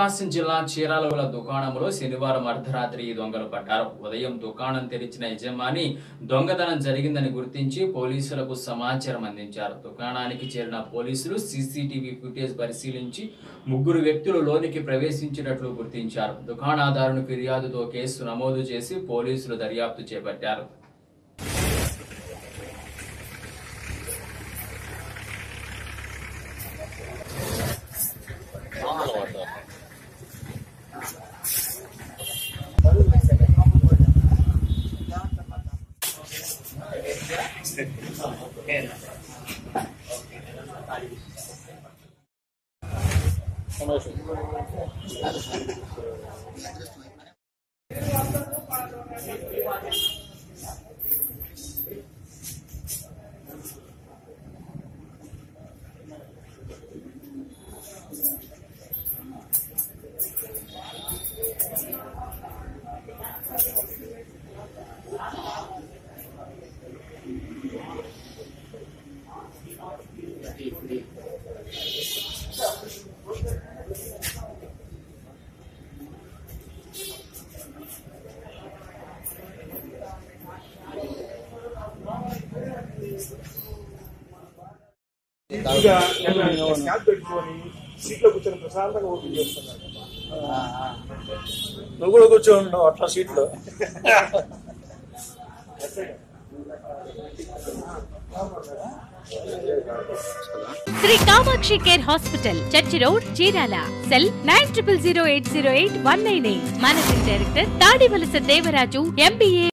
ప్రకాశం జిల్లా చీరాల దుకాణంలో శనివారం అర్ధరాత్రి ఈ దొంగలు పడ్డారు ఉదయం దుకాణం తెరిచిన యజమాని దొంగతనం జరిగిందని గుర్తించి పోలీసులకు సమాచారం అందించారు దుకాణానికి చేరిన పోలీసులు సీసీటీవీ ఫుటేజ్ పరిశీలించి ముగ్గురు వ్యక్తులు లోనికి ప్రవేశించినట్లు గుర్తించారు దుకాణదారుని ఫిర్యాదుతో కేసు నమోదు చేసి పోలీసులు దర్యాప్తు చేపట్టారు ఇక క్యాప్ పెట్టుకొని సీట్లో కూర్చొని ప్రశాంతంగా ఓపెన్ చేస్తున్నాడు నువ్వు కూడా కూర్చోండు అట్లా సీట్లో Shri Kamakshi care hospital church road Chirala cell nine triple zero eight zero eight one nine eight managing director Tadivalasa Devaraju MBA